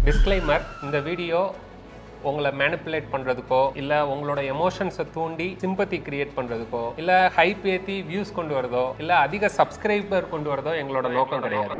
Disclaimer இந்த video உங்களை manipulate பண்ணுறதுக்கோ இல்லை உங்களோட எமோஷன்ஸை தூண்டி சிம்பத்தி கிரியேட் பண்ணுறதுக்கோ இல்லை ஹைப் ஏற்றி வியூஸ் கொண்டு வரதோ இல்லை அதிக சப்ஸ்கிரைபர் கொண்டு வரதோ எங்களோட நோக்கம் கிடையாது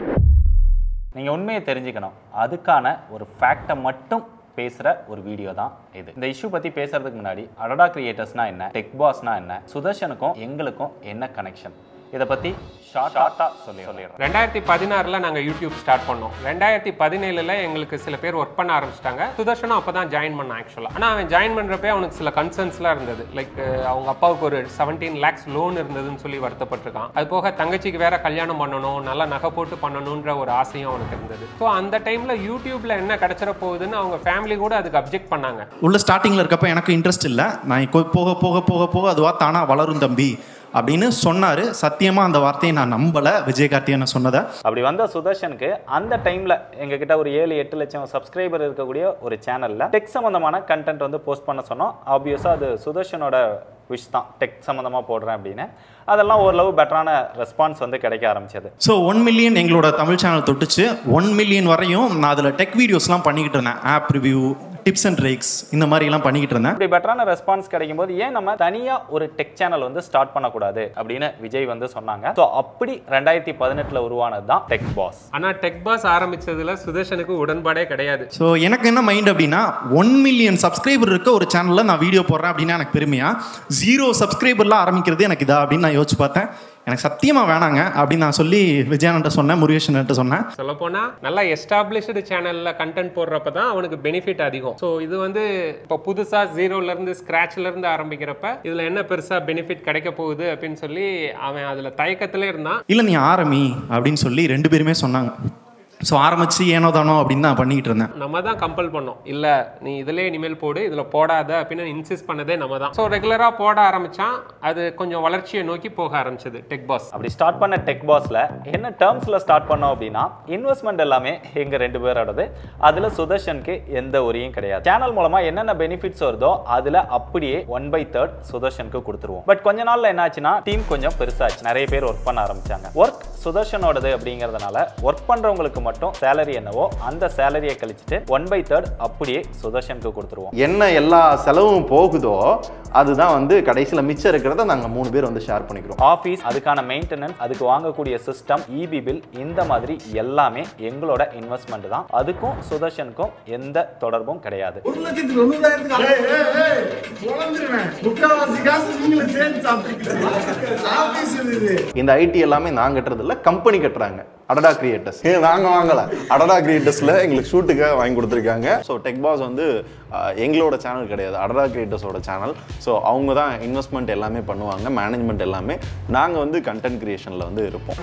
நீங்கள் உண்மையை தெரிஞ்சுக்கணும் அதுக்கான ஒரு ஃபேக்டை மட்டும் பேசுகிற ஒரு வீடியோ தான் இது இந்த இஷ்யூ பற்றி பேசுறதுக்கு முன்னாடி அடடா கிரியேட்டர்ஸ்னா என்ன டெக் பாஸ்னா என்ன சுதர்ஷனுக்கும் எங்களுக்கும் என்ன கனெக்ஷன் இதை பற்றி ஷார்ட்டாக சொல்லி சொல்லிடுறேன் ரெண்டாயிரத்தி பதினாறில் நாங்கள் யூடியூப் ஸ்டார்ட் பண்ணோம் ரெண்டாயிரத்தி பதினேழில் எங்களுக்கு சில பேர் ஒர்க் பண்ண ஆரம்பிச்சிட்டாங்க சுதர்ஷனும் அப்போ தான் ஜாயின் பண்ணான் ஆக்சுவலாக ஆனால் அவன் ஜாயின் பண்ணுறப்பே அவனுக்கு சில கன்சர்ன்ஸ்லாம் இருந்தது லைக் அவங்க அப்பாவுக்கு ஒரு செவன்டீன் லேக்ஸ் லோன் இருந்ததுன்னு சொல்லி வருத்தப்பட்டிருக்கான் அது போக தங்கச்சிக்கு வேற கல்யாணம் பண்ணணும் நல்லா நகை போட்டு பண்ணணுன்ற ஒரு ஆசையும் அவனுக்கு இருந்தது ஸோ அந்த டைமில் யூடியூப்ல என்ன கிடைச்சிட போகுதுன்னு அவங்க ஃபேமிலி கூட அதுக்கு அப்ஜெக்ட் பண்ணாங்க உள்ள ஸ்டார்டிங்கில் இருக்கப்ப எனக்கு இன்ட்ரெஸ்ட் இல்லை நான் இப்போ போக போக போக போக அதுவா தானா வளரும் தம்பி அப்படின்னு சொன்னார் சத்தியமாக அந்த வார்த்தையை நான் நம்பலை விஜயகார்த்தியனை சொன்னதை அப்படி வந்த சுதர்ஷனுக்கு அந்த டைமில் எங்ககிட்ட ஒரு ஏழு எட்டு லட்சம் சப்ஸ்கிரைபர் இருக்கக்கூடிய ஒரு சேனலில் டெக் சம்மந்தமான கண்டென்ட் வந்து போஸ்ட் பண்ண சொன்னோம் ஆப்வியஸாக அது சுதர்ஷனோட விஷ் தான் டெக் சம்மந்தமாக போடுறேன் அப்படின்னு அதெல்லாம் ஓரளவு பெட்டரான ரெஸ்பான்ஸ் வந்து கிடைக்க ஆரம்பிச்சது ஸோ ஒன் மில்லியன் எங்களோட தமிழ் சேனல் தொட்டுச்சு ஒன் மில்லியன் வரையும் நான் அதில் டெக் வீடியோஸ்லாம் பண்ணிக்கிட்டு இருந்தேன் app review tips and tricks இந்த மாதிரிலாம் பண்ணிக்கிட்டு இருந்தேன் இப்படி பெட்டரான ரெஸ்பான்ஸ் கிடைக்கும் போது ஏன் நம்ம தனியாக ஒரு டெக் சேனல் வந்து ஸ்டார்ட் பண்ணக்கூடாது அப்படின்னு விஜய் வந்து சொன்னாங்க ஸோ அப்படி ரெண்டாயிரத்தி பதினெட்டில் உருவானது தான் டெக் பாஸ் ஆனால் டெக் பாஸ் ஆரம்பிச்சதுல சுதர்ஷனுக்கு உடன்பாடே கிடையாது ஸோ எனக்கு என்ன மைண்ட் அப்படின்னா ஒன் மில்லியன் சப்ஸ்கிரைபர் இருக்க ஒரு சேனலில் நான் வீடியோ போடுறேன் அப்படின்னா எனக்கு பெருமையா ஜீரோ சப்ஸ்கிரைபர்லாம் ஆரம்பிக்கிறது எனக்கு இதா அப்படின்னு நான் யோசிச்சு பார்த்தேன் எனக்கு சத்தியமாக வேணாங்க அப்படின்னு நான் சொல்லி விஜயானன்ட்ட சொன்னேன் முருகேஷன்ட்ட சொன்னேன் சொல்லப்போனா நல்லா எஸ்டாப்ளிஷ்டு சேனல்ல கண்டென்ட் போடுறப்ப தான் அவனுக்கு பெனிஃபிட் அதிகம் ஸோ இது வந்து இப்போ புதுசா ஜீரோல இருந்து ஸ்கிராச்ல இருந்து ஆரம்பிக்கிறப்ப இதுல என்ன பெருசா பெனிஃபிட் கிடைக்க போகுது அப்படின்னு சொல்லி அவன் அதுல தயக்கத்துல இருந்தான் இல்லை நீ ஆரம்பி அப்படின்னு சொல்லி ரெண்டு பேருமே சொன்னாங்க ஸோ ஆரம்பிச்சு ஏனோ தானோ அப்படின்னு நான் பண்ணிக்கிட்டு இருந்தேன் நம்ம தான் கம்பல் பண்ணோம் இல்ல நீ இதுல இனிமேல் போடு இதுல போடாத அப்படின்னு இன்சிஸ்ட் பண்ணதே நம்ம தான் ஸோ ரெகுலரா போட ஆரம்பிச்சான் அது கொஞ்சம் வளர்ச்சியை நோக்கி போக ஆரம்பிச்சது டெக் பாஸ் அப்படி ஸ்டார்ட் பண்ண டெக் பாஸ்ல என்ன டேர்ம்ஸ்ல ஸ்டார்ட் பண்ணோம் அப்படின்னா இன்வெஸ்ட்மெண்ட் எல்லாமே எங்க ரெண்டு பேரோடது அதுல சுதர்ஷனுக்கு எந்த உரியும் கிடையாது சேனல் மூலமா என்னென்ன பெனிஃபிட்ஸ் வருதோ அதுல அப்படியே ஒன் பை தேர்ட் சுதர்ஷனுக்கு கொடுத்துருவோம் பட் கொஞ்ச நாள்ல என்னாச்சுன்னா டீம் கொஞ்சம் பெருசாச்சு நிறைய பேர் ஒர்க் பண்ண ஆரம்பிச்சாங்க ஒர்க் சுதர்ஷனோடது அப்படிங்கறதுனால ஒர்க் பண்றவங்களுக்கு மட்டும் சேலரி என்னவோ அந்த சேலரியை கழிச்சிட்டு ஒன் பை தேர்ட் அப்படியே சுதர்ஷனுக்கு கொடுத்துருவோம் என்ன எல்லா செலவும் போகுதோ அதுதான் வந்து கடைசியில் மிச்சம் இருக்கிறத நாங்கள் மூணு பேர் வந்து ஷேர் பண்ணிக்கிறோம் ஆஃபீஸ் அதுக்கான மெயின்டெனன்ஸ் அதுக்கு வாங்கக்கூடிய சிஸ்டம் இபி பில் இந்த மாதிரி எல்லாமே எங்களோட இன்வெஸ்ட்மெண்ட் தான் அதுக்கும் சுதர்ஷனுக்கும் எந்த தொடர்பும் கிடையாது ஒரு லட்சத்துக்கு தொண்ணூறாயிரத்துக்கு முக்கால்வாசி காசு நீங்களே சேர்ந்து சாப்பிட்டுருக்கீங்க ஆபீஸ் இது இந்த ஐடி எல்லாமே நான் கட்டுறது இல்ல கம்பெனி கட்டுறாங்க அடடா கிரியேட்டர்ஸ் ஏ நாங்க வாங்கல அடடா கிரியேட்டர்ஸ்ல எங்களுக்கு ஷூட்டுக்காக வாங்கி கொடுத்துருக்காங்க ஸோ டெக் பாஸ் வந்து அஹ், எங்களோட சேனல் கிடையாது அடடா கிரியேட்டர்ஸோட சேனல் ஸோ அவங்க தான் இன்வெஸ்ட்மெண்ட் எல்லாமே பண்ணுவாங்க மேனேஜ்மெண்ட் எல்லாமே நாங்கள் வந்து கண்டென்ட் கிரியேஷனில் வந்து இருப்போம்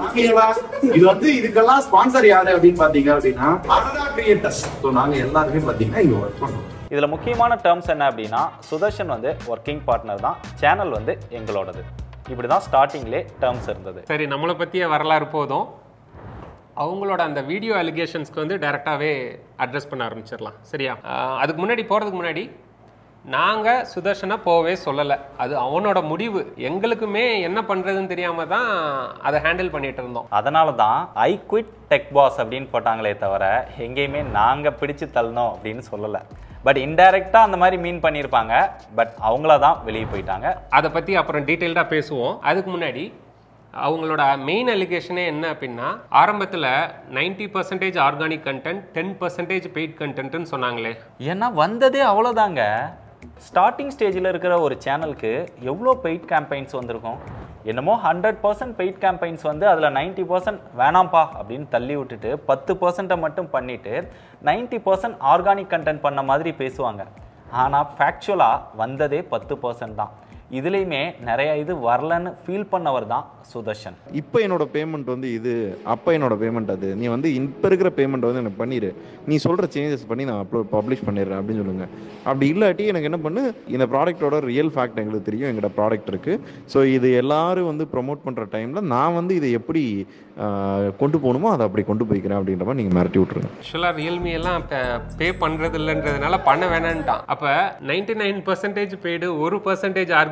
இது வந்து இதுக்கெல்லாம் ஸ்பான்சர் யாரு அப்படின்னு பாத்தீங்க அப்படின்னா அடடா கிரியேட்டர்ஸ் ஸோ நாங்க எல்லாருமே பாத்தீங்கன்னா இங்க ஒர்க் பண்றோம் இதுல முக்கியமான டேர்ம்ஸ் என்ன அப்படின்னா சுதர்ஷன் வந்து ஒர்க்கிங் பார்ட்னர் தான் சேனல் வந்து எங்களோடது இப்படி தான் ஸ்டார்டிங்லே டேர்ம்ஸ் இருந்தது சரி நம்மளை பற்றிய வரலாறு போதும் அவங்களோட அந்த வீடியோ அலிகேஷன்ஸ்க்கு வந்து டைரெக்டாகவே அட்ரஸ் பண்ண ஆரம்பிச்சிடலாம் சரியா ஆஹ் அதுக்கு முன்னாடி போகிறதுக்கு முன்னாடி நாங்கள் சுதர்ஷனை போகவே சொல்லலை அது அவனோட முடிவு எங்களுக்குமே என்ன பண்ணுறதுன்னு தெரியாமல் தான் அதை ஹேண்டில் பண்ணிட்டு இருந்தோம் அதனால தான் ஐ குவிட் டெக் பாஸ் அப்படின்னு போட்டாங்களே தவிர எங்கேயுமே நாங்கள் பிடிச்சு தள்ளணும் அப்படின்னு சொல்லலை பட் இன்டைரக்டாக அந்த மாதிரி மீன் பண்ணியிருப்பாங்க பட் அவங்கள தான் வெளியே போயிட்டாங்க அதை பற்றி அப்புறம் டீட்டெயில்டாக பேசுவோம் அதுக்கு முன்னாடி அவங்களோட மெயின் அலிகேஷனே என்ன அப்படின்னா ஆரம்பத்தில் ninety percentage organic content ten percentage paid கண்டென்ட்னு சொன்னாங்களே ஏன்னா வந்ததே அவ்வளோதாங்க ஸ்டார்டிங் ஸ்டேஜில் இருக்கிற ஒரு சேனலுக்கு எவ்வளோ பெய்ட் கேம்பெயின்ஸ் வந்திருக்கும் என்னமோ ஹண்ட்ரட் பர்சன்ட் பெய்ட் கேம்பெயின்ஸ் வந்து அதில் நைன்ட்டி பர்சன்ட் வேணாம்ப்பா அப்படின்னு தள்ளி விட்டுட்டு பத்து பர்சன்ட்டை மட்டும் பண்ணிட்டு நைன்ட்டி பர்சன்ட் ஆர்கானிக் கண்டென்ட் பண்ண மாதிரி பேசுவாங்க ஆனால் ஃபேக்சுவலாக வந்ததே பத்து பர்சன்ட் தான் இதுலேயுமே நிறைய இது வரலன்னு ஃபீல் பண்ணவர் தான் சுதர்ஷன் இப்போ என்னோட பேமெண்ட் வந்து இது அப்போ என்னோட பேமெண்ட் அது நீ வந்து இப்போ இருக்கிற பேமெண்ட் வந்து எனக்கு பண்ணிடு நீ சொல்கிற சேஞ்சஸ் பண்ணி நான் அப்லோட் பப்ளிஷ் பண்ணிடுறேன் அப்படின்னு சொல்லுங்க அப்படி இல்லாட்டி எனக்கு என்ன பண்ணு இந்த ப்ராடக்ட்டோட ரியல் ஃபேக்ட் எங்களுக்கு தெரியும் எங்கிட்ட ப்ராடக்ட் இருக்குது ஸோ இது எல்லாரும் வந்து ப்ரொமோட் பண்ணுற டைமில் நான் வந்து இதை எப்படி ஆஹ், கொண்டு போகணுமோ அதை அப்படி கொண்டு போய்க்கிறேன் அப்படின்ற மாதிரி நீங்கள் மிரட்டி விட்ருங்க ஆக்சுவலாக ரியல்மி எல்லாம் பே பண்ணுறது இல்லைன்றதுனால பண்ண வேணான்ட்டான் அப்போ நைன்டி நைன் பர்சன்டேஜ் பெய்டு ஒரு பர்சன்டேஜ் ஆர்கானிக்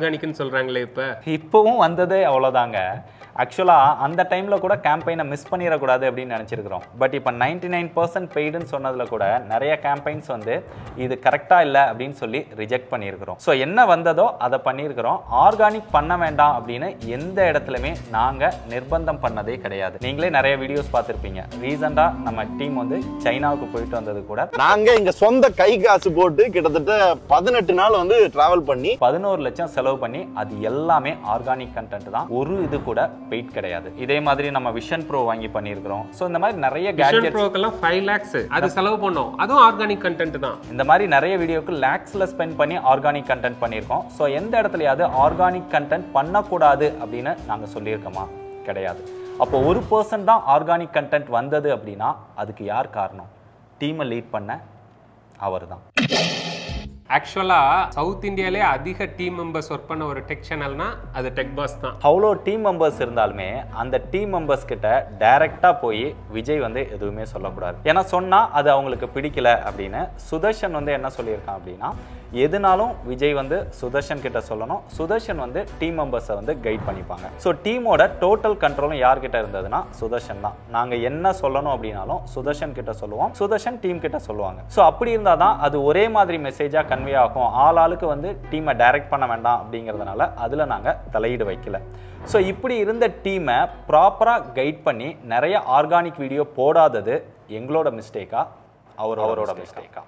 ஆர்கானிக்னு சொல்றாங்களே இப்ப இப்போவும் வந்ததே அவ்வளோதாங்க ஆக்சுவலாக அந்த டைமில் கூட கேம்பெயினை மிஸ் பண்ணிடக்கூடாது அப்படின்னு நினச்சிருக்கிறோம் பட் இப்போ நைன்டி நைன் பர்சன்ட் பெய்டுன்னு சொன்னதில் கூட நிறைய கேம்பெயின்ஸ் வந்து இது கரெக்டாக இல்லை அப்படின்னு சொல்லி ரிஜெக்ட் பண்ணியிருக்கிறோம் ஸோ என்ன வந்ததோ அதை பண்ணியிருக்கிறோம் ஆர்கானிக் பண்ண வேண்டாம் அப்படின்னு எந்த இடத்துலையுமே நாங்கள் நிர்பந்தம் பண்ணதே கிடையாது நீங்களே நிறைய வீடியோஸ் பார்த்துருப்பீங்க ரீசெண்டாக நம்ம டீம் வந்து சைனாவுக்கு போயிட்டு வந்தது கூட நாங்க இங்க சொந்த கை காசு போட்டு கிட்டத்தட்ட பதினெட்டு நாள் வந்து டிராவல் பண்ணி பதினோரு லட்சம் செலவு பண்ணி அது எல்லாமே ஆர்கானிக் கண்டென்ட் தான் ஒரு இது கூட பெய்ட் கிடையாது இதே மாதிரி நம்ம விஷன் ப்ரோ வாங்கி பண்ணியிருக்கிறோம் ஸோ இந்த மாதிரி நிறைய விஷன் கேட்ஜெட்ஸ் ப்ரோக்கெல்லாம் ஃபைவ் லேக்ஸ் அது செலவு பண்ணோம் அதுவும் ஆர்கானிக் கண்டென்ட் தான் இந்த மாதிரி நிறைய வீடியோக்கு லேக்ஸில் ஸ்பெண்ட் பண்ணி ஆர்கானிக் கண்டென்ட் பண்ணியிருக்கோம் ஸோ எந்த இடத்துலயாவது ஆர்கானிக் கண்டென்ட் பண்ணக்கூடாது அப்படின்னு நாங்கள் சொல்லியிருக்கோமா கிடையாது அப்போ ஒரு பர்சன் தான் ஆர்கானிக் கண்டென்ட் வந்தது அப்படின்னா அதுக்கு யார் காரணம் டீமை லீட் பண்ண அவர் தான் ஆக்சுவலா சவுத் இந்தியாலே அதிக டீம் மெம்பர்ஸ் ஒர்க் பண்ண ஒரு டெக் சேனல்னா அது டெக் பாஸ் தான் அவ்வளோ டீம் மெம்பர்ஸ் இருந்தாலுமே அந்த டீம் மெம்பர்ஸ் கிட்ட டைரக்டா போய் விஜய் வந்து எதுவுமே சொல்லக்கூடாது ஏன்னா சொன்னா அது அவங்களுக்கு பிடிக்கல அப்படின்னு சுதர்ஷன் வந்து என்ன சொல்லியிருக்கான் அப்படின்னா எதுனாலும் விஜய் வந்து சுதர்ஷன் கிட்ட சொல்லணும் சுதர்ஷன் வந்து டீம் மெம்பர்ஸை வந்து கைட் பண்ணிப்பாங்க ஸோ டீமோட டோட்டல் கண்ட்ரோலும் யார்கிட்ட இருந்ததுன்னா சுதர்ஷன் தான் நாங்கள் என்ன சொல்லணும் அப்படின்னாலும் சுதர்ஷன் கிட்ட சொல்லுவோம் சுதர்ஷன் டீம் கிட்ட சொல்லுவாங்க ஸோ அப்படி இருந்தால் தான் அது ஒரே மாதிரி மெசேஜாக கன்வே ஆகும் ஆள் ஆளுக்கு வந்து டீமை டைரக்ட் பண்ண வேண்டாம் அப்படிங்கிறதுனால அதில் நாங்கள் தலையீடு வைக்கல ஸோ இப்படி இருந்த டீமை ப்ராப்பராக கைட் பண்ணி நிறைய ஆர்கானிக் வீடியோ போடாதது எங்களோட மிஸ்டேக்கா அவர் அவரோட மிஸ்டேக்கா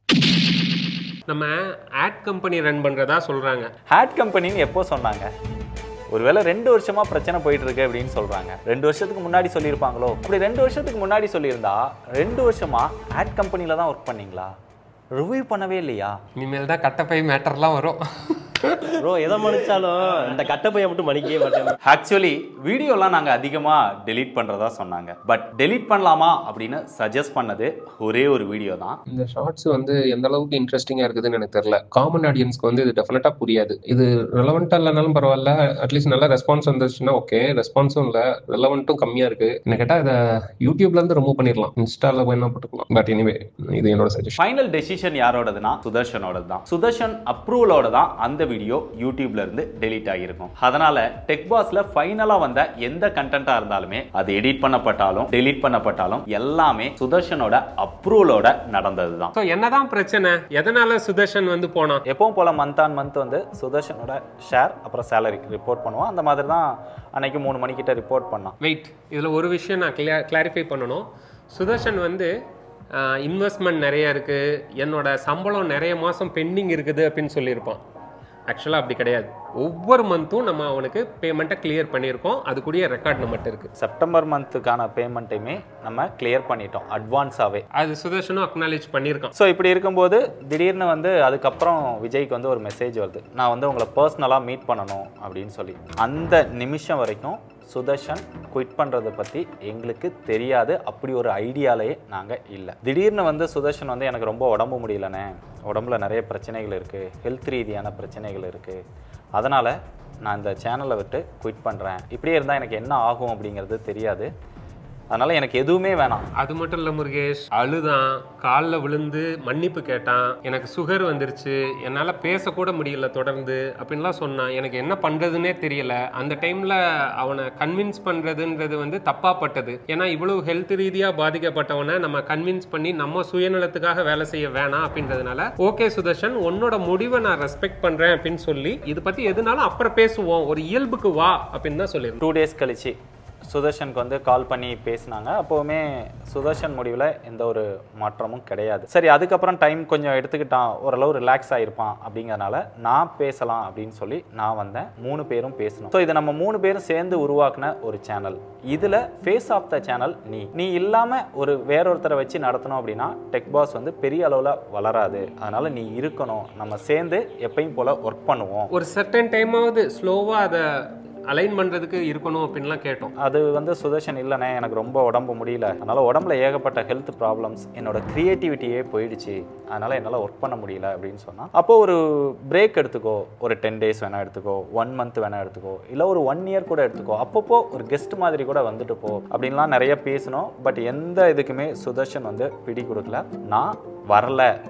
நம்ம ஆட் கம்பெனி ரன் பண்றதா சொல்றாங்க ஹேட் கம்பெனின்னு எப்போ சொன்னாங்க ஒருவேளை ரெண்டு வருஷமா பிரச்சனை போயிட்டு இருக்கு அப்படின்னு சொல்றாங்க ரெண்டு வருஷத்துக்கு முன்னாடி சொல்லியிருப்பாங்களோ அப்படி ரெண்டு வருஷத்துக்கு முன்னாடி சொல்லியிருந்தா ரெண்டு வருஷமா ஆட் கம்பெனில தான் ஒர்க் பண்ணீங்களா ரிவ்யூ பண்ணவே இல்லையா இனிமேல் தான் கட்டப்பை மேட்டர்லாம் வரும் ப்ரோ எதை மன்னிச்சாலும் இந்த கட்டப்பையை மட்டும் மன்னிக்கவே மாட்டேன் ஆக்சுவலி வீடியோலாம் நாங்கள் அதிகமாக டெலீட் பண்ணுறதா சொன்னாங்க பட் டெலீட் பண்ணலாமா அப்படின்னு சஜஸ்ட் பண்ணது ஒரே ஒரு வீடியோ தான் இந்த ஷார்ட்ஸ் வந்து எந்த அளவுக்கு இன்ட்ரெஸ்டிங்கா இருக்குதுன்னு எனக்கு தெரியல காமன் ஆடியன்ஸ்க்கு வந்து இது டெஃபினட்டா புரியாது இது ரெலவெண்டா இல்லைனாலும் பரவாயில்ல அட்லீஸ்ட் நல்ல ரெஸ்பான்ஸ் வந்துச்சுன்னா ஓகே ரெஸ்பான்ஸும் இல்ல ரெலவெண்ட்டும் கம்மியா இருக்கு என்ன கேட்டா இதை யூடியூப்ல இருந்து ரிமூவ் பண்ணிடலாம் இன்ஸ்டால வேணா போட்டுக்கலாம் பட் எனிவே இது என்னோட சஜஷன் ஃபைனல் டெசிஷன் யாரோடதுன்னா சுதர்ஷனோடது தான் சுதர்ஷன் அப்ரூவலோட தான் அந்த வீடியோ யூடியூப்ல இருந்து டெலீட் ஆகியிருக்கும் அதனால டெக் பாஸ்ல ஃபைனலா வந்த எந்த கண்டென்ட்டா இருந்தாலுமே அது எடிட் பண்ணப்பட்டாலும் டெலீட் பண்ணப்பட்டாலும் எல்லாமே சுதர்ஷனோட அப்ரூவலோட நடந்தது தான் ஸோ என்னதான் பிரச்சனை எதனால சுதர்ஷன் வந்து போனான் எப்பவும் போல மந்த் ஆன் மந்த் வந்து சுதர்ஷனோட ஷேர் அப்புறம் சேலரி ரிப்போர்ட் பண்ணுவோம் அந்த மாதிரி தான் அன்னைக்கு மூணு மணிக்கிட்ட ரிப்போர்ட் பண்ணான் வெயிட் இதில் ஒரு விஷயம் நான் கிளியர் கிளாரிஃபை பண்ணணும் சுதர்ஷன் வந்து இன்வெஸ்ட்மெண்ட் நிறைய இருக்குது என்னோட சம்பளம் நிறைய மாதம் பெண்டிங் இருக்குது அப்படின்னு சொல்லியிருப்பான் ஆக்சுவலாக அப்படி கிடையாது ஒவ்வொரு மந்த்தும் நம்ம அவனுக்கு பேமெண்ட்டை கிளியர் பண்ணியிருக்கோம் அது கூடிய ரெக்கார்ட் நம்மகிட்ட இருக்குது செப்டம்பர் மந்த்துக்கான பேமெண்ட்டையுமே நம்ம கிளியர் பண்ணிட்டோம் அட்வான்ஸாகவே அது சுதர்ஷனும் அக்னாலேஜ் பண்ணியிருக்கான் ஸோ இப்படி இருக்கும்போது திடீர்னு வந்து அதுக்கப்புறம் விஜய்க்கு வந்து ஒரு மெசேஜ் வருது நான் வந்து உங்களை பர்சனலாக மீட் பண்ணணும் அப்படின்னு சொல்லி அந்த நிமிஷம் வரைக்கும் சுதர்ஷன் குவிட் பண்ணுறதை பற்றி எங்களுக்கு தெரியாது அப்படி ஒரு ஐடியாலே நாங்கள் இல்லை திடீர்னு வந்து சுதர்ஷன் வந்து எனக்கு ரொம்ப உடம்பு முடியலண்ணே உடம்புல நிறைய பிரச்சனைகள் இருக்குது ஹெல்த் ரீதியான பிரச்சனைகள் இருக்குது அதனால் நான் இந்த சேனலை விட்டு குவிட் பண்ணுறேன் இப்படியே இருந்தால் எனக்கு என்ன ஆகும் அப்படிங்கிறது தெரியாது அதனால் எனக்கு எதுவுமே வேணாம் அது மட்டும் இல்லை முருகேஷ் அழுதான் காலில் விழுந்து மன்னிப்பு கேட்டான் எனக்கு சுகர் வந்துருச்சு என்னால் பேசக்கூட முடியல தொடர்ந்து அப்படின்லாம் சொன்னான் எனக்கு என்ன பண்ணுறதுனே தெரியல அந்த டைமில் அவனை கன்வின்ஸ் பண்ணுறதுன்றது வந்து தப்பாப்பட்டது ஏன்னா இவ்வளவு ஹெல்த் ரீதியாக பாதிக்கப்பட்டவனை நம்ம கன்வின்ஸ் பண்ணி நம்ம சுயநலத்துக்காக வேலை செய்ய வேணாம் அப்படின்றதுனால ஓகே சுதர்ஷன் உன்னோட முடிவை நான் ரெஸ்பெக்ட் பண்ணுறேன் அப்படின்னு சொல்லி இது பற்றி எதுனாலும் அப்புறம் பேசுவோம் ஒரு இயல்புக்கு வா அப்படின்னு தான் சொல்லியிருந்தோம் டூ டேஸ் கழிச்சு சுதர்ஷனுக்கு வந்து கால் பண்ணி பேசினாங்க அப்போவுமே சுதர்ஷன் முடிவில் எந்த ஒரு மாற்றமும் கிடையாது சரி அதுக்கப்புறம் டைம் கொஞ்சம் எடுத்துக்கிட்டான் ஓரளவு ரிலாக்ஸ் ஆகிருப்பான் அப்படிங்கறனால நான் பேசலாம் அப்படின்னு சொல்லி நான் வந்தேன் மூணு பேரும் பேசணும் ஸோ இது நம்ம மூணு பேரும் சேர்ந்து உருவாக்குன ஒரு சேனல் இதில் ஃபேஸ் ஆஃப் த சேனல் நீ நீ இல்லாமல் ஒரு வேறொருத்தரை வச்சு நடத்தணும் அப்படின்னா டெக் பாஸ் வந்து பெரிய அளவில் வளராது அதனால் நீ இருக்கணும் நம்ம சேர்ந்து எப்பயும் போல் ஒர்க் பண்ணுவோம் ஒரு சர்டன் டைமாவது ஸ்லோவாக அதை அலைன் பண்ணுறதுக்கு இருக்கணும் அப்படின்லாம் கேட்டோம் அது வந்து சுதர்ஷன் இல்லைண்ணே எனக்கு ரொம்ப உடம்பு முடியல அதனால் உடம்புல ஏகப்பட்ட ஹெல்த் ப்ராப்ளம்ஸ் என்னோட க்ரியேட்டிவிட்டியே போயிடுச்சு அதனால் என்னால் ஒர்க் பண்ண முடியல அப்படின்னு சொன்னால் அப்போ ஒரு பிரேக் எடுத்துக்கோ ஒரு டென் டேஸ் வேணால் எடுத்துக்கோ ஒன் மந்த் வேணால் எடுத்துக்கோ இல்லை ஒரு ஒன் இயர் கூட எடுத்துக்கோ அப்பப்போ ஒரு கெஸ்ட் மாதிரி கூட வந்துட்டு போ அப்படின்லாம் நிறைய பேசணும் பட் எந்த இதுக்குமே சுதர்ஷன் வந்து பிடி கொடுக்கல நான் வரல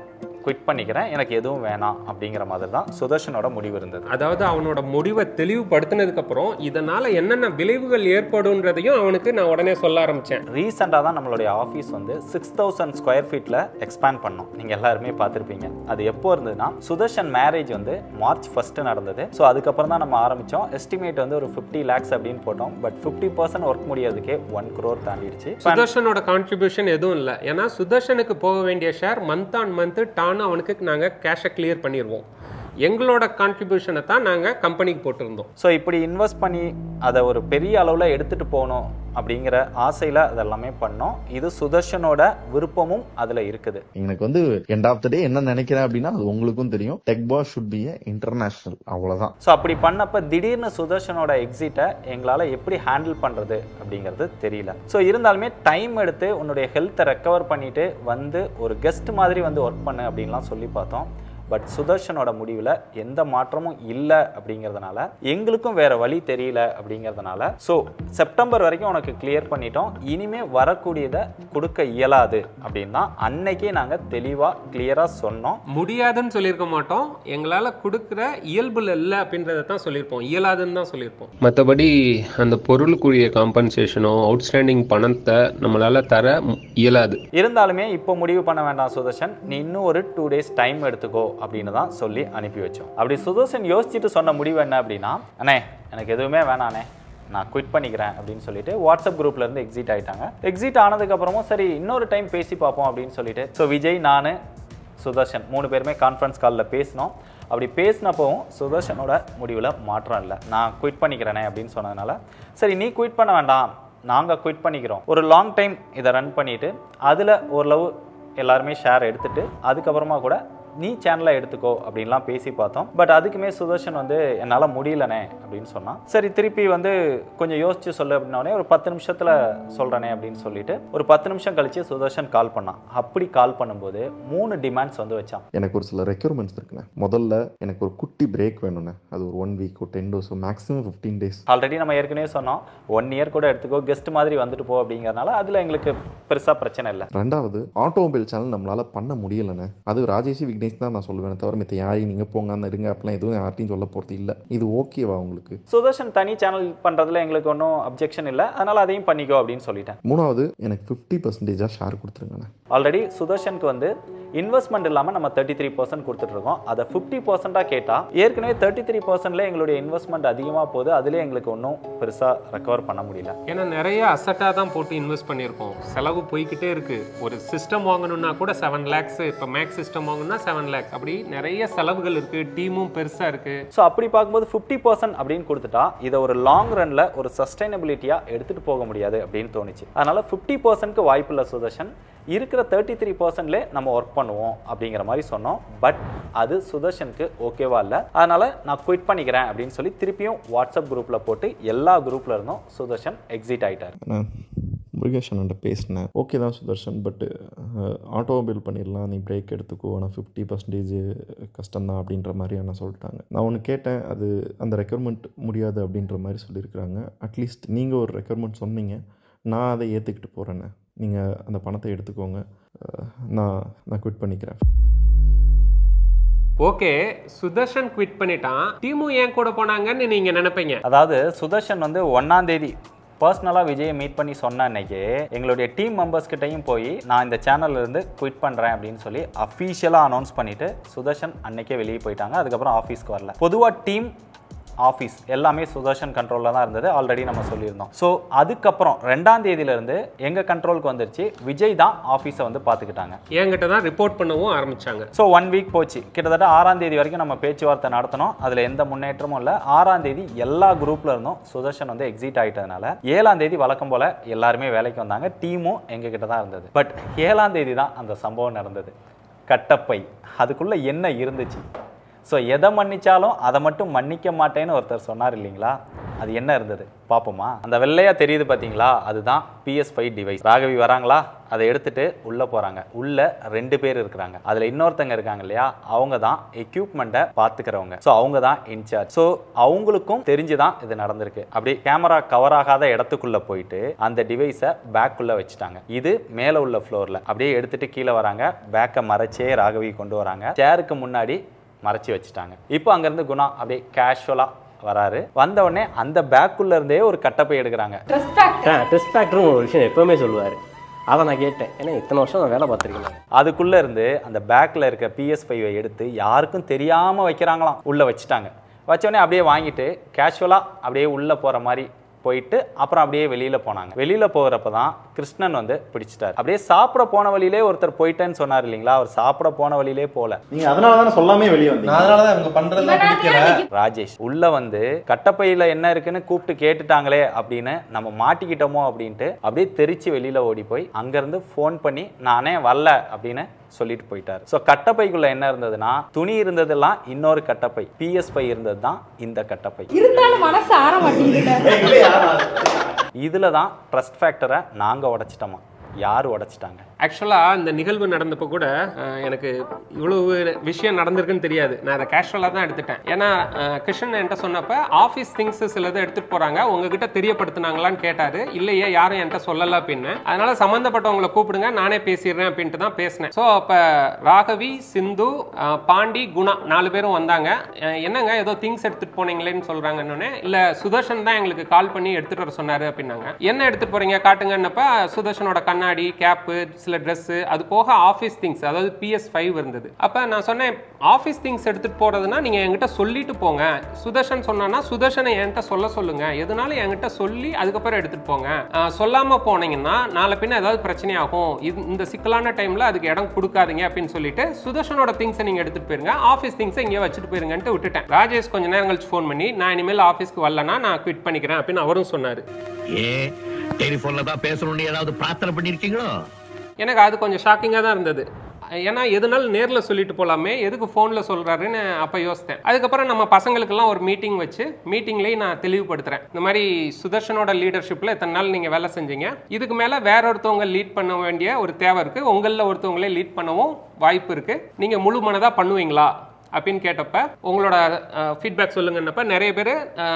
குவிட் பண்ணிக்கிறேன் எனக்கு எதுவும் வேணாம் அப்படிங்கிற மாதிரி தான் சுதர்ஷனோட முடிவு இருந்தது அதாவது அவனோட முடிவை தெளிவுபடுத்தினதுக்கு அப்புறம் இதனால என்னென்ன விளைவுகள் ஏற்படும்ன்றதையும் அவனுக்கு நான் உடனே சொல்ல ஆரம்பிச்சேன் ரீசெண்டாக தான் நம்மளுடைய ஆஃபீஸ் வந்து சிக்ஸ் தௌசண்ட் ஸ்கொயர் ஃபீட்டில் எக்ஸ்பேண்ட் பண்ணோம் நீங்கள் எல்லாருமே பார்த்துருப்பீங்க அது எப்போ இருந்ததுன்னா சுதர்ஷன் மேரேஜ் வந்து மார்ச் ஃபஸ்ட்டு நடந்தது ஸோ அதுக்கப்புறம் தான் நம்ம ஆரம்பித்தோம் எஸ்டிமேட் வந்து ஒரு ஃபிஃப்டி லேக்ஸ் அப்படின்னு போட்டோம் பட் ஃபிஃப்டி பர்சன்ட் ஒர்க் முடியறதுக்கே ஒன் crore தாண்டிடுச்சு சுதர்ஷனோட கான்ட்ரிபியூஷன் எதுவும் இல்லை ஏன்னா சுதர்ஷனுக்கு போக வேண்டிய ஷேர் மந்த் ஆன் மந்த் டான் அவனுக்கு நாங்கள் கேஷை கிளியர் பண்ணிடுவோம் எங்களோட கான்ட்ரிபியூஷனை தான் நாங்கள் கம்பெனிக்கு போட்டிருந்தோம் ஸோ இப்படி இன்வெஸ்ட் பண்ணி அதை ஒரு பெரிய அளவில் எடுத்துகிட்டு போகணும் அப்படிங்கிற ஆசையில் அதெல்லாமே பண்ணோம் இது சுதர்ஷனோட விருப்பமும் அதில் இருக்குது எனக்கு வந்து எண்ட் ஆஃப் த டே என்ன நினைக்கிறேன் அப்படின்னா அது உங்களுக்கும் தெரியும் tech boss should be international அவ்வளவுதான் ஸோ அப்படி பண்ணப்ப திடீர்னு சுதர்ஷனோட எக்ஸிட்டை எங்களால் எப்படி ஹேண்டில் பண்ணுறது அப்படிங்கிறது தெரியல ஸோ இருந்தாலுமே டைம் எடுத்து உன்னுடைய ஹெல்த்தை ரெக்கவர் பண்ணிட்டு வந்து ஒரு கெஸ்ட் மாதிரி வந்து ஒர்க் பண்ணு அப்படின்லாம் சொல்லி பார்த்தோம் பட் சுதர்ஷனோட முடிவில் எந்த மாற்றமும் இல்லை அப்படிங்கிறதுனால எங்களுக்கும் வேற வழி தெரியல அப்படிங்கிறதுனால ஸோ செப்டம்பர் வரைக்கும் உனக்கு கிளியர் பண்ணிட்டோம் இனிமே வரக்கூடியதை கொடுக்க இயலாது அப்படின்னு தான் அன்னைக்கே நாங்கள் தெளிவாக கிளியராக சொன்னோம் முடியாதுன்னு சொல்லியிருக்க மாட்டோம் எங்களால் கொடுக்குற இயல்புல இல்லை அப்படின்றத தான் சொல்லியிருப்போம் இயலாதுன்னு தான் சொல்லியிருப்போம் மற்றபடி அந்த பொருளுக்குரிய காம்பன்சேஷனோ அவுட்ஸ்டாண்டிங் பணத்தை நம்மளால் தர இயலாது இருந்தாலுமே இப்போ முடிவு பண்ண வேண்டாம் சுதர்ஷன் நீ இன்னும் ஒரு டூ டேஸ் டைம் எடுத்துக்கோ அப்படின்னு தான் சொல்லி அனுப்பி வச்சோம் அப்படி சுதர்ஷன் யோசிச்சுட்டு சொன்ன முடிவு என்ன அப்படின்னா அண்ணே எனக்கு எதுவுமே வேணாண்ணே நான் குவிட் பண்ணிக்கிறேன் அப்படின்னு சொல்லிட்டு வாட்ஸ்அப் குரூப்ல இருந்து எக்ஸிட் ஆயிட்டாங்க எக்ஸிட் ஆனதுக்கு அப்புறமும் சரி இன்னொரு டைம் பேசி பார்ப்போம் அப்படின்னு சொல்லிட்டு ஸோ விஜய் நான் சுதர்ஷன் மூணு பேருமே கான்ஃபரன்ஸ் காலில் பேசினோம் அப்படி பேசினப்பவும் சுதர்ஷனோட முடிவில் மாற்றம் இல்லை நான் குவிட் பண்ணிக்கிறேனே அப்படின்னு சொன்னதுனால சரி நீ குவிட் பண்ண வேண்டாம் நாங்கள் குவிட் பண்ணிக்கிறோம் ஒரு லாங் டைம் இதை ரன் பண்ணிட்டு அதில் ஓரளவு எல்லாருமே ஷேர் எடுத்துட்டு அதுக்கப்புறமா கூட நீ சேனலை எடுத்துக்கோ அப்படின்லாம் பேசி பார்த்தோம் பட் அதுக்குமே சுதர்ஷன் வந்து என்னால் முடியலனே அப்படின்னு சொன்னான் சரி திருப்பி வந்து கொஞ்சம் யோசிச்சு சொல்லு அப்படின்னோடனே ஒரு பத்து நிமிஷத்தில் சொல்கிறேனே அப்படின்னு சொல்லிட்டு ஒரு பத்து நிமிஷம் கழிச்சு சுதர்ஷன் கால் பண்ணான் அப்படி கால் பண்ணும்போது மூணு டிமாண்ட்ஸ் வந்து வச்சான் எனக்கு ஒரு சில ரெக்யூர்மெண்ட்ஸ் இருக்குண்ணே முதல்ல எனக்கு ஒரு குட்டி பிரேக் வேணும்ண்ணே அது ஒரு ஒன் வீக் ஒரு ten days maximum fifteen days already நம்ம ஏற்கனவே சொன்னோம் ஒன் இயர் கூட எடுத்துக்கோ கெஸ்ட் மாதிரி வந்துட்டு போ அப்படிங்கறதுனால அதில் எங்களுக்கு பெருசாக பிரச்சனை இல்லை ரெண்டாவது ஆட்டோமொபைல் சேனல் நம்மளால பண்ண முடியலண்ணே அது ராஜேஷ் விக்னேஷ் தான் நான் சொல்லுவேன் தவிர மித்த யாரையும் நீங்க போங்க அந்த இருங்க அப்படிலாம் எதுவும் யார்ட்டையும் சொல்ல போறது இல்லை இது ஓகேவா உங்களுக்கு சுதர்ஷன் தனி சேனல் பண்ணுறதுல எங்களுக்கு ஒன்றும் அப்ஜெக்ஷன் இல்லை அதனால் அதையும் பண்ணிக்கோ அப்படின்னு சொல்லிட்டேன் மூணாவது எனக்கு ஃபிஃப்டி பர்சன்டேஜாக ஷேர் கொடுத்துருங்கண்ணே ஆல்ரெடி சுதர்ஷனுக்கு வந்து இன்வெஸ்ட்மெண்ட் இல்லாமல் நம்ம தேர்ட்டி த்ரீ பர்சன்ட் கொடுத்துட்ருக்கோம் அதை ஃபிஃப்டி பர்சன்ட்டாக கேட்டால் ஏற்கனவே தேர்ட்டி த்ரீ பர்சன்ட்ல எங்களுடைய இன்வெஸ்ட்மெண்ட் அதிகமாக போகுது அதுலேயே எங்களுக்கு ஒன்றும் பெருசாக ரெக்கவர் பண்ண முடியல ஏன்னா நிறைய அசட்டாக தான் போட்டு இன்வெஸ்ட் பண்ணியிருக்கோம் செலவு போய்க்கிட்டே இருக்கு ஒரு சிஸ்டம் வாங்கணும்னா கூட செவன் லேக்ஸ் இப்போ மேக் சிஸ்டம் வாங்கணும்னா செவன் லேக்ஸ் அப்படி நிறைய செலவுகள் இருக்கு டீமும் பெருசாக இருக்கு ஸோ அப்படி பார்க்கும்போது ஃபிஃப்டி பர்சன்ட் அப்படின்னு கொடுத்துட்டா இதை ஒரு லாங் ரன்ல ஒரு சஸ்டைனபிலிட்டியாக எடுத்துகிட்டு போக முடியாது அப்படின்னு தோணுச்சு அதனால ஃபிஃப்டி பர்சன்ட்க்கு வாய்ப்பு இல்லை சுதர்ஷன் இருக்கிற தேர்ட்டி த்ரீ பர்சன்ட்லே நம்ம ஒர்க் பண்ணுவோம் அப்படிங்கிற மாதிரி சொன்னோம் பட் அது சுதர்ஷனுக்கு ஓகேவா இல்லை அதனால நான் குவிட் பண்ணிக்கிறேன் அப்படின்னு சொல்லி திருப்பியும் வாட்ஸ்அப் குரூப்பில் போட்டு எல்லா குரூப்ல இருந்தும் சுதர்ஷன் எக்ஸிட் ஆயிட்டார் நான் முருகேஷ் அண்ணன்ட்ட பேசினேன் ஓகே தான் சுதர்ஷன் பட்டு ஆட்டோமொபைல் பண்ணிடலாம் நீ பிரேக் எடுத்துக்கோ ஆனால் ஃபிஃப்டி பர்சன்டேஜ் கஷ்டம்தான் அப்படின்ற மாதிரி அண்ணா சொல்லிட்டாங்க நான் ஒன்று கேட்டேன் அது அந்த ரெக்யர்மெண்ட் முடியாது அப்படின்ற மாதிரி சொல்லியிருக்கிறாங்க அட்லீஸ்ட் நீங்கள் ஒரு ரெக்யர்மெண்ட் சொன்னீங்க நான் அதை ஏற்றுக்கிட்டு போகிறேண்ணே நீங்கள் அந்த பணத்தை எடுத்துக்கோங்க அஹ், நான் நான் குவிட் பண்ணிக்கிறேன் ஓகே சுதர்ஷன் குவிட் பண்ணிட்டான் டீமும் ஏன் கூட போனாங்கன்னு நீங்க நினைப்பீங்க அதாவது சுதர்ஷன் வந்து ஒன்னாம் தேதி பர்சனலாக விஜயை மீட் பண்ணி சொன்ன அன்னைக்கு எங்களுடைய டீம் மெம்பர்ஸ் கிட்டயும் போய் நான் இந்த சேனல்ல இருந்து குவிட் பண்ணுறேன் அப்படின்னு சொல்லி அஃபீஷியலாக அனௌன்ஸ் பண்ணிட்டு சுதர்ஷன் அன்னைக்கே வெளியே போயிட்டாங்க அதுக்கப்புறம் ஆஃபீஸ்க்கு வரல பொதுவாக டீம் ஆஃபீஸ் எல்லாமே சுதர்ஷன் கண்ட்ரோலில் தான் இருந்தது ஆல்ரெடி நம்ம சொல்லியிருந்தோம் ஸோ அதுக்கப்புறம் ரெண்டாம் தேதியிலேருந்து எங்கள் கண்ட்ரோலுக்கு வந்துருச்சு விஜய் தான் ஆஃபீஸை வந்து பார்த்துக்கிட்டாங்க என்கிட்ட தான் ரிப்போர்ட் பண்ணவும் ஆரம்பிச்சாங்க ஸோ ஒன் வீக் போச்சு கிட்டத்தட்ட ஆறாம் தேதி வரைக்கும் நம்ம பேச்சுவார்த்தை நடத்தினோம் அதில் எந்த முன்னேற்றமும் இல்லை ஆறாம் தேதி எல்லா குரூப்ல இருந்தும் சுதர்ஷன் வந்து எக்ஸிட் ஆயிட்டதுனால ஏழாம் தேதி வழக்கம் போல எல்லாருமே வேலைக்கு வந்தாங்க டீமும் எங்ககிட்ட தான் இருந்தது பட் ஏழாம் தேதி தான் அந்த சம்பவம் நடந்தது கட்டப்பை அதுக்குள்ள என்ன இருந்துச்சு ஸோ எதை மன்னிச்சாலும் அதை மட்டும் மன்னிக்க மாட்டேன்னு ஒருத்தர் சொன்னார் இல்லைங்களா அது என்ன இருந்தது பார்ப்போமா அந்த வெள்ளையா தெரியுது பாத்தீங்களா அதுதான் பிஎஸ் ஃபைவ் டிவைஸ் ராகவி வராங்களா அதை எடுத்துட்டு உள்ள போறாங்க உள்ள ரெண்டு பேர் இருக்கிறாங்க அதுல இன்னொருத்தங்க இருக்காங்க இல்லையா அவங்க தான் எக்யூப்மெண்ட்டை பாத்துக்கிறவங்க ஸோ அவங்க தான் இன்சார்ஜ் ஸோ அவங்களுக்கும் தெரிஞ்சுதான் இது நடந்திருக்கு அப்படி கேமரா கவர் ஆகாத இடத்துக்குள்ள போயிட்டு அந்த டிவைஸை பேக்குள்ள வச்சுட்டாங்க இது மேல உள்ள ஃப்ளோர்ல அப்படியே எடுத்துட்டு கீழே வராங்க பேக்கை மறைச்சே ராகவி கொண்டு வராங்க சேருக்கு முன்னாடி மறைச்சி வச்சுட்டாங்க இப்போ அங்கேருந்து குணா அப்படியே கேஷுவலாக வராரு வந்த உடனே அந்த பேக்குள்ள இருந்தே ஒரு கட்டப்பை எடுக்கிறாங்க டெஸ்ட் ஃபேக்டர்னு ஒரு விஷயம் எப்பவுமே சொல்லுவார் அதை நான் கேட்டேன் ஏன்னா இத்தனை வருஷம் நான் வேலை பார்த்துருக்கேன் அதுக்குள்ள இருந்து அந்த பேக்ல இருக்க பிஎஸ் ஃபைவை எடுத்து யாருக்கும் தெரியாம வைக்கிறாங்களாம் உள்ள வச்சுட்டாங்க வச்ச உடனே அப்படியே வாங்கிட்டு கேஷுவலா அப்படியே உள்ள போற மாதிரி போயிட்டு அப்புறம் அப்படியே வெளியில போனாங்க வெளியில போகிறப்ப தான் கிருஷ்ணன் வந்து பிடிச்சிட்டாரு அப்படியே சாப்பிட போன வழியிலே ஒருத்தர் போயிட்டேன்னு சொன்னார் இல்லைங்களா அவர் சாப்பிட போன வழியிலே போல நீங்க அதனால தானே சொல்லாமே வெளியே வந்தீங்க அதனால தான் இவங்க பண்றதெல்லாம் பிடிக்கல ராஜேஷ் உள்ள வந்து கட்டப்பையில என்ன இருக்குன்னு கூப்பிட்டு கேட்டுட்டாங்களே அப்படின்னு நம்ம மாட்டிக்கிட்டோமோ அப்படின்ட்டு அப்படியே தெரிச்சு வெளியில ஓடி போய் அங்கிருந்து ஃபோன் பண்ணி நானே வரல அப்படின்னு சொல்லிட்டு போயிட்டாரு ஸோ கட்டப்பைக்குள்ள என்ன இருந்ததுன்னா துணி இருந்ததெல்லாம் இன்னொரு கட்டப்பை பிஎஸ் பை இருந்தது தான் இந்த கட்டப்பை இருந்தாலும் மனசு ஆற மாட்டேங்குது இதுல தான் ட்ரஸ்ட் ஃபேக்டரை நாங்க உடைச்சிட்டோமா யார் உடைச்சிட்டாங்க ஆக்சுவலாக இந்த நிகழ்வு நடந்தப்போ கூட அஹ், எனக்கு இவ்வளவு விஷயம் நடந்திருக்குன்னு தெரியாது நான் அதை கேஷுவலாக தான் எடுத்துட்டேன் ஏன்னா அஹ், கிருஷ்ணன் என்கிட்ட சொன்னப்ப ஆஃபீஸ் திங்ஸ் சிலதை எடுத்துகிட்டு போகிறாங்க உங்ககிட்ட தெரியப்படுத்துனாங்களான்னு கேட்டார் இல்லையே யாரும் என்கிட்ட சொல்லல அப்படின்னு அதனால சம்மந்தப்பட்டவங்களை கூப்பிடுங்க நானே பேசிடுறேன் அப்படின்ட்டு தான் பேசினேன் ஸோ அப்போ ராகவி சிந்து அஹ், பாண்டி குணா நாலு பேரும் வந்தாங்க அஹ், என்னங்க ஏதோ திங்ஸ் எடுத்துகிட்டு போனீங்களேன்னு சொல்கிறாங்கன்னு இல்லை சுதர்ஷன் தான் எங்களுக்கு கால் பண்ணி எடுத்துகிட்டு வர சொன்னார் அப்படின்னாங்க என்ன எடுத்துகிட்டு போகிறீங்க காட்டுங்கன்னப்ப சுதர்ஷனோட கண்ணாடி கேப்பு சில ட்ரெஸ்ஸு அது போக ஆஃபீஸ் திங்ஸ் அதாவது பிஎஸ் ஃபைவ் இருந்தது அப்போ நான் சொன்னேன் ஆஃபீஸ் திங்ஸ் எடுத்துகிட்டு போகிறதுனா நீங்கள் என்கிட்ட சொல்லிட்டு போங்க சுதர்ஷன் சொன்னான்னா சுதர்ஷனை என்கிட்ட சொல்ல சொல்லுங்க எதுனாலும் என்கிட்ட சொல்லி அதுக்கப்புறம் எடுத்துகிட்டு போங்க ஆஹ் சொல்லாம போனீங்கன்னா நாளை பின்ன ஏதாவது பிரச்சனை ஆகும் இது இந்த சிக்கலான டைமில் அதுக்கு இடம் கொடுக்காதீங்க அப்படின்னு சொல்லிட்டு சுதர்ஷனோட திங்ஸை நீங்கள் எடுத்துகிட்டு போயிருங்க ஆஃபீஸ் திங்ஸை இங்கே வச்சுட்டு போயிருங்கன்ட்டு விட்டுட்டேன் ராஜேஷ் கொஞ்ச நேரம் கழிச்சு ஃபோன் பண்ணி நான் இனிமேல் ஆஃபீஸ்க்கு வரலன்னா நான் குவிட் பண்ணிக்கிறேன் அப்படின்னு அவரும் சொன்னார் ஏன் டெலிஃபோன்ல தான் பேசணும்னு ஏதாவது பிரார்த்தனை பண்ணிருக்கீங்களோ எனக்கு அது கொஞ்சம் ஷாக்கிங்காக தான் இருந்தது ஏன்னா எதுனாலும் நேரில் சொல்லிட்டு போகலாமே எதுக்கு ஃபோனில் சொல்கிறாருன்னு அப்போ யோசித்தேன் அதுக்கப்புறம் நம்ம பசங்களுக்கெல்லாம் ஒரு மீட்டிங் வச்சு மீட்டிங்லேயும் நான் தெளிவுபடுத்துகிறேன் இந்த மாதிரி சுதர்ஷனோட லீடர்ஷிப்பில் இத்தனை நாள் நீங்கள் வேலை செஞ்சீங்க இதுக்கு மேலே வேற ஒருத்தவங்க லீட் பண்ண வேண்டிய ஒரு தேவை இருக்குது உங்களில் ஒருத்தவங்களே லீட் பண்ணவும் வாய்ப்பு இருக்குது நீங்கள் முழு மனதாக பண்ணுவீங்களா அப்படின்னு கேட்டப்ப உங்களோட ஃபீட்பேக் சொல்லுங்கன்னப்ப நிறைய பேர்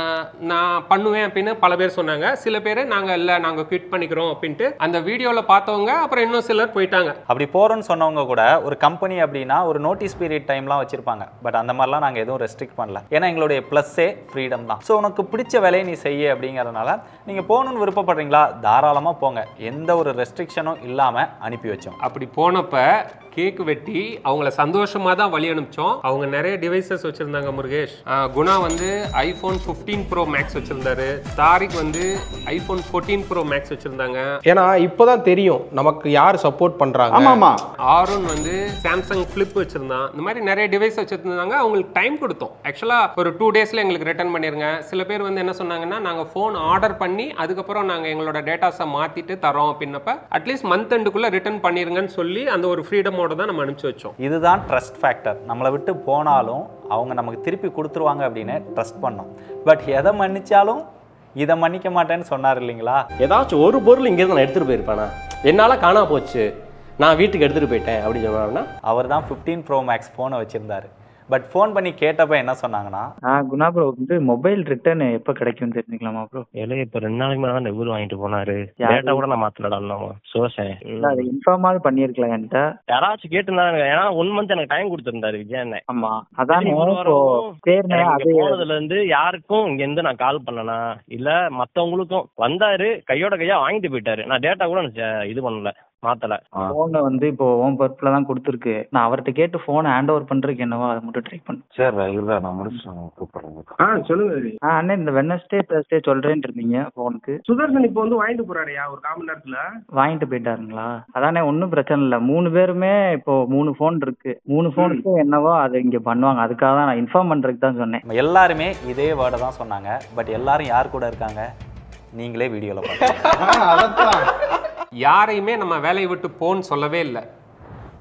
நான் பண்ணுவேன் அப்படின்னு பல பேர் சொன்னாங்க சில பேர் நாங்கள் இல்லை நாங்கள் குவிட் பண்ணிக்கிறோம் அப்படின்ட்டு அந்த வீடியோவில் பார்த்தவங்க அப்புறம் இன்னும் சிலர் போயிட்டாங்க அப்படி போறோம்னு சொன்னவங்க கூட ஒரு கம்பெனி அப்படின்னா ஒரு நோட்டீஸ் பீரியட் டைம்லாம் வச்சிருப்பாங்க பட் அந்த மாதிரிலாம் நாங்கள் எதுவும் ரெஸ்ட்ரிக்ட் பண்ணல ஏன்னா எங்களுடைய ப்ளஸ்ஸே ஃப்ரீடம் தான் ஸோ உனக்கு பிடிச்ச வேலையை நீ செய்ய அப்படிங்கறதுனால நீங்கள் போகணும்னு விருப்பப்படுறீங்களா தாராளமாக போங்க எந்த ஒரு ரெஸ்ட்ரிக்ஷனும் இல்லாமல் அனுப்பி வச்சோம் அப்படி போனப்ப கேக் வெட்டி அவங்கள சந்தோஷமா தான் வழி அனுப்பிச்சோம் அவங்க நிறைய டிவைசஸ் வச்சிருந்தாங்க முருகேஷ் ஆஹ் குணா வந்து ஐபோன் 15 ப்ரோ மேக்ஸ் வச்சிருந்தாரு தாரிக் வந்து ஐபோன் 14 ப்ரோ மேக்ஸ் வச்சிருந்தாங்க ஏன்னா இப்போதான் தெரியும் நமக்கு யார் சப்போர்ட் பண்றாங்க ஆமா ஆமா ஆரோன் வந்து சாம்சங் ஃபிளிப் வச்சிருந்தான் இந்த மாதிரி நிறைய டிவைஸ் வச்சிருந்தாங்க அவங்களுக்கு டைம் கொடுத்தோம் ஆக்சுவலா ஒரு டூ டேஸ்ல எங்களுக்கு ரிட்டர்ன் பண்ணிருங்க சில பேர் வந்து என்ன சொன்னாங்கன்னா நாங்க ஃபோன் ஆர்டர் பண்ணி அதுக்கப்புறம் நாங்க எங்களோட டேட்டாஸை மாத்திட்டு தரோம் அப்படின்னப்ப அட்லீஸ்ட் மந்த் எண்டுக்குள்ள ரிட்டர்ன் பண்ணிருங்கன்னு சொல்லி அந்த ஒரு ஃப்ரீடமோட தான் நம்ம அனுப்பிச்சு வச்சோம் இதுதான் ட்ரஸ்ட் ஃபேக்டர் நம்மளை விட்டு போனாலும் அவங்க நமக்கு திருப்பி கொடுத்துருவாங்க அப்படின்னு ட்ரஸ்ட் பண்ணோம் பட் எதை மன்னிச்சாலும் இதை மன்னிக்க மாட்டேன்னு சொன்னார் இல்லைங்களா ஏதாச்சும் ஒரு பொருள் இங்கேருந்து நான் எடுத்துகிட்டு போயிருப்பேனா என்னால் காணா போச்சு நான் வீட்டுக்கு எடுத்துகிட்டு போயிட்டேன் அப்படின்னு சொன்னாருன்னா அவர் தான் ஃபிஃப்டீன் ப்ரோ மேக்ஸ் ஃபோனை வச்சிருந்தாரு பட் ஃபோன் பண்ணி கேட்டப்ப என்ன சொன்னாங்கன்னா ஆ குணா ப்ரோ வந்து மொபைல் ரிட்டர்ன் எப்போ கிடைக்கும்னு தெரிஞ்சுக்கலாமா ப்ரோ இல்ல இப்ப ரெண்டு நாளைக்கு மேல தான் இவரு வாங்கிட்டு போனாரு யாரு? டேட்டா கூட நான் மாத்தலடா நம்ம சோசன் இல்ல அதை இன்ஃபார்மாவது பண்ணியிருக்கலாம் என்கிட்ட யாராச்சும் கேட்டிருந்தாங்க ஏன்னா ஒன் மந்த் எனக்கு டைம் கொடுத்திருந்தாரு விஜய் அண்ணன் ஆமா அதான் சரி, ஒரு இப்போ வாரம் சரிண்ணே எனக்கு அது இங்க போனதுல இருந்து யாருக்கும் இங்க இருந்து நான் கால் பண்ணனா இல்ல மத்தவங்களுக்கும் வந்தாரு கையோட கையா வாங்கிட்டு போயிட்டாரு நான் டேட்டா கூட எனக்கு ச- இது பண்ணல மாத்தல ஃபோனை வந்து இப்போ ஓன் பர்ப்ல தான் கொடுத்துருக்கு நான் அவர்கிட்ட கேட்டு ஃபோனை ஹேண்ட் ஓவர் பண்றதுக்கு என்னவோ அதை மட்டும் ட்ரை பண்ணு சரி இல்லை நான் முடிச்சுட்டு கூப்பிட்றேன் ஆ சொல்லுங்க ஆ அண்ணே இந்த வெனஸ்டே தேர்ஸ்டே சொல்றேன்னு இருந்தீங்க ஃபோனுக்கு சுதர்சன் இப்போ வந்து வாங்கிட்டு போறாருயா ஒரு காமன் நேரத்துல வாங்கிட்டு போயிட்டாருங்களா அதானே ஒன்றும் பிரச்சனை இல்லை மூணு பேருமே இப்போ மூணு ஃபோன் இருக்கு மூணு ஃபோனுக்கு என்னவோ அதை இங்க பண்ணுவாங்க அதுக்காக தான் நான் இன்ஃபார்ம் பண்றதுக்கு தான் சொன்னேன் நம்ம எல்லாருமே இதே வேர்டை தான் சொன்னாங்க பட் எல்லாரும் யார் கூட இருக்காங்க நீங்களே வீடியோவில் பாருங்க யாரையுமே நம்ம வேலையை விட்டு போன்னு சொல்லவே இல்லை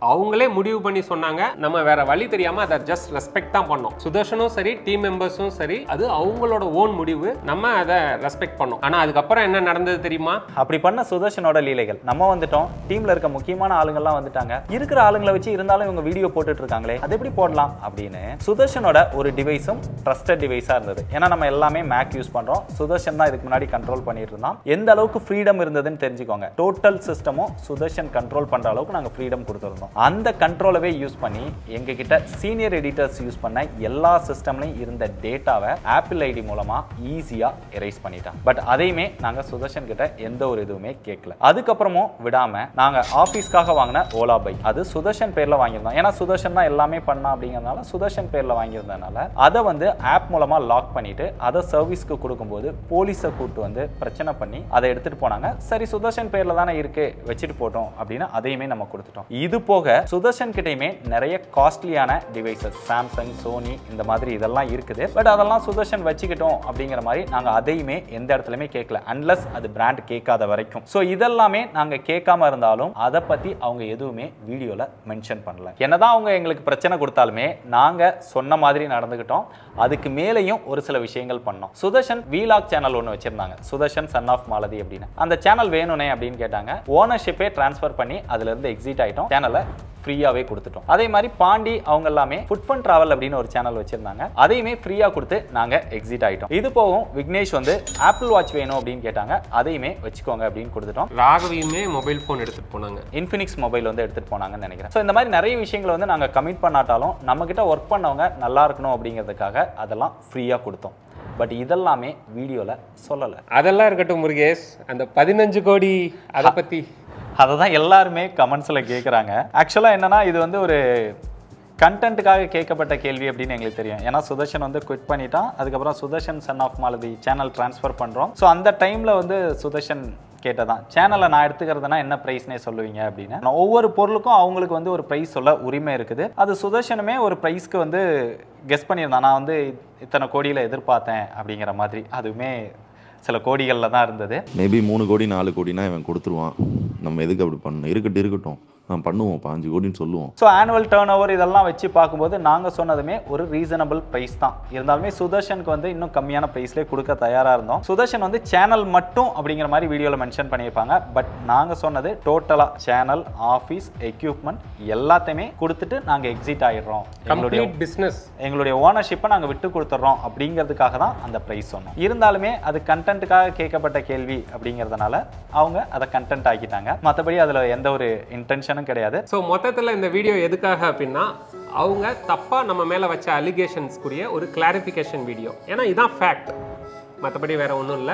அவங்களே முடிவு பண்ணி சொன்னாங்க நம்ம வேற வழி தெரியாம அதை ஜஸ்ட் ரெஸ்பெக்ட் தான் பண்ணோம் சுதர்ஷனும் சரி டீம் மெம்பர்ஸும் சரி அது அவங்களோட ஓன் முடிவு நம்ம அதை ரெஸ்பெக்ட் பண்ணோம் ஆனா அதுக்கப்புறம் என்ன நடந்தது தெரியுமா அப்படி பண்ண சுதர்ஷனோட லீலைகள் நம்ம வந்துட்டோம் டீம்ல இருக்க முக்கியமான ஆளுங்கள்லாம் வந்துட்டாங்க இருக்கிற ஆளுங்களை வச்சு இருந்தாலும் இவங்க வீடியோ போட்டுட்டு இருக்காங்களே அது எப்படி போடலாம் அப்படின்னு சுதர்ஷனோட ஒரு டிவைஸும் ட்ரஸ்டட் டிவைஸா இருந்தது ஏன்னா நம்ம எல்லாமே மேக் யூஸ் பண்றோம் சுதர்ஷன் தான் இதுக்கு முன்னாடி கண்ட்ரோல் பண்ணிட்டு இருந்தான் எந்த அளவுக்கு ஃப்ரீடம் இருந்ததுன்னு தெரிஞ்சுக்கோங்க டோட்டல் சிஸ்டமும் சுதர்ஷன் கண்ட்ரோல் பண்ற அளவுக்கு நாங்க ஃப்ரீடம் கொடுத்துருந்தோம் அந்த கண்ட்ரோலவே யூஸ் பண்ணி எங்க கிட்ட சீனியர் எடிட்டர்ஸ் யூஸ் பண்ண எல்லா சிஸ்டம்லையும் இருந்த டேட்டாவை ஆப்பிள் ஐடி மூலமா ஈஸியா எரேஸ் பண்ணிட்டான் பட் அதையுமே நாங்க சுதர்ஷன் கிட்ட எந்த ஒரு இதுவுமே கேட்கல அதுக்கப்புறமும் விடாம நாங்க ஆபீஸ்க்காக வாங்கின ஓலா பைக் அது சுதர்ஷன் பேர்ல வாங்கியிருந்தோம் ஏன்னா சுதர்ஷன் தான் எல்லாமே பண்ணா அப்படிங்கறதுனால சுதர்ஷன் பேர்ல வாங்கியிருந்ததுனால அதை வந்து ஆப் மூலமா லாக் பண்ணிட்டு அதை சர்வீஸ்க்கு கொடுக்கும்போது போலீஸை கூட்டு வந்து பிரச்சனை பண்ணி அதை எடுத்துட்டு போனாங்க சரி சுதர்ஷன் பேர்ல தானே இருக்கு வச்சுட்டு போட்டோம் அப்படின்னு அதையுமே நம்ம கொடுத்துட்டோம் இது போக சுதர்ஷன் கிட்டயுமே நிறைய காஸ்ட்லியான டிவைசஸ் சாம்சங் சோனி இந்த மாதிரி இதெல்லாம் இருக்குது பட் அதெல்லாம் சுதர்ஷன் வச்சுக்கிட்டோம் அப்படிங்கிற மாதிரி நாங்க அதையுமே எந்த இடத்துலயுமே கேட்கல அன்லஸ் அது பிராண்ட் கேட்காத வரைக்கும் ஸோ இதெல்லாமே நாங்க கேட்காம இருந்தாலும் அதை பத்தி அவங்க எதுவுமே வீடியோல மென்ஷன் பண்ணல என்னதான் அவங்க எங்களுக்கு பிரச்சனை கொடுத்தாலுமே நாங்க சொன்ன மாதிரி நடந்துக்கிட்டோம் அதுக்கு மேலேயும் ஒரு சில விஷயங்கள் பண்ணோம் சுதர்ஷன் வீலாக் சேனல் ஒன்று வச்சிருந்தாங்க சுதர்ஷன் சன் ஆஃப் மாலதி அப்படின்னு அந்த சேனல் வேணுனே அப்படின்னு கேட்டாங்க ஓனர்ஷிப்பே ட்ரான்ஸ்ஃபர் பண்ணி அதுல இருந்து எக்ஸிட் ஆயிட்டோம் சேனலை ஃப்ரீயாவே கொடுத்துட்டோம் அதே மாதிரி பாண்டி அவங்க எல்லாமே ஃபுட் ஃபன் டிராவல் அப்படின்னு ஒரு சேனல் வச்சிருந்தாங்க அதையுமே ஃப்ரீயா கொடுத்து நாங்க எக்ஸிட் ஆயிட்டோம் இது போகும் விக்னேஷ் வந்து ஆப்பிள் வாட்ச் வேணும் அப்படின்னு கேட்டாங்க அதையுமே வச்சுக்கோங்க அப்படின்னு கொடுத்துட்டோம் ராகவியுமே மொபைல் ஃபோன் எடுத்துட்டு போனாங்க இன்ஃபினிக்ஸ் மொபைல் வந்து எடுத்துட்டு போனாங்கன்னு நினைக்கிறேன் ஸோ இந்த மாதிரி நிறைய விஷயங்களை வந்து நாங்க கமிட் பண்ணாட்டாலும் நம்ம கிட்ட ஒர்க் பண்ணவங்க நல்லா இருக்கணும் அப்படிங்கிறதுக்காக அதெல்லாம் ஃப்ரீயா கொடுத்தோம் பட் இதெல்லாமே வீடியோல சொல்லலை அதெல்லாம் இருக்கட்டும் முருகேஷ் அந்த பதினஞ்சு கோடி அதை பத்தி அதை தான் எல்லாருமே கமெண்ட்ஸில் கேட்குறாங்க ஆக்சுவலாக என்னன்னா இது வந்து ஒரு கண்டென்ட்டுக்காக கேட்கப்பட்ட கேள்வி அப்படின்னு எங்களுக்கு தெரியும் ஏன்னா சுதர்ஷன் வந்து குவிட் பண்ணிட்டான் அதுக்கப்புறம் Sudarshan son of Malathi channel transfer பண்ணுறோம் ஸோ அந்த டைமில் வந்து சுதர்ஷன் கேட்டதான் சேனலை நான் எடுத்துக்கிறதுனா என்ன ப்ரைஸ்னே சொல்லுவீங்க அப்படின்னு நான் ஒவ்வொரு பொருளுக்கும் அவங்களுக்கு வந்து ஒரு ப்ரைஸ் சொல்ல உரிமை இருக்குது அது சுதர்ஷனுமே ஒரு ப்ரைஸ்க்கு வந்து கெஸ் பண்ணியிருந்தான் நான் வந்து இத்தனை கோடியில் எதிர்பார்த்தேன் அப்படிங்கிற மாதிரி அதுவுமே சில கோடிகளில் தான் இருந்தது மேபி மூணு கோடி நாலு கோடினா இவன் கொடுத்துருவான் நம்ம எதுக்கு அப்படி பண்ணணும் இருக்கட்டும் இருக்கட்டும் நான் பண்ணுவோம் பாஞ்சு கோடின்னு சொல்லுவோம் ஸோ ஆனுவல் டேர்ன் ஓவர் இதெல்லாம் வச்சு பார்க்கும்போது நாங்கள் சொன்னதுமே ஒரு ரீசனபிள் ப்ரைஸ் தான் இருந்தாலுமே சுதர்ஷனுக்கு வந்து இன்னும் கம்மியான ப்ரைஸ்லேயே கொடுக்க தயாராக இருந்தோம் சுதர்ஷன் வந்து சேனல் மட்டும் அப்படிங்கிற மாதிரி வீடியோவில் மென்ஷன் பண்ணியிருப்பாங்க பட் நாங்கள் சொன்னது டோட்டலாக சேனல் ஆஃபீஸ் எக்யூப்மெண்ட் எல்லாத்தையுமே கொடுத்துட்டு நாங்கள் எக்ஸிட் ஆயிடுறோம் எங்களுடைய கம்ப்ளீட் பிஸ்னஸ் எங்களுடைய ஓனர்ஷிப்பை நாங்கள் விட்டு கொடுத்துட்றோம் அப்படிங்கிறதுக்காக தான் அந்த ப்ரைஸ் சொன்னோம் இருந்தாலுமே அது கண்டென்ட்டுக்காக கேட்கப்பட்ட கேள்வி அப்படிங்கிறதுனால அவங்க அதை கண்டென்ட் ஆக்கிட்டாங்க மற்றபடி அதில் எந்த ஒரு இன்டென்ஷனும் கிடையாது ஸோ மொத்தத்தில் இந்த வீடியோ எதுக்காக அப்படின்னா அவங்க தப்பாக நம்ம மேலே வச்ச அலிகேஷன்ஸ்க்குரிய ஒரு கிளாரிஃபிகேஷன் வீடியோ ஏன்னா இதான் ஃபேக்ட் மற்றபடி வேற ஒன்றும் இல்லை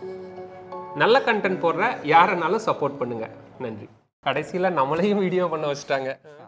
நல்ல கண்டென்ட் போடுற யாருனாலும் சப்போர்ட் பண்ணுங்க நன்றி கடைசியில் நம்மளையும் வீடியோ பண்ண வச்சுட்டாங்க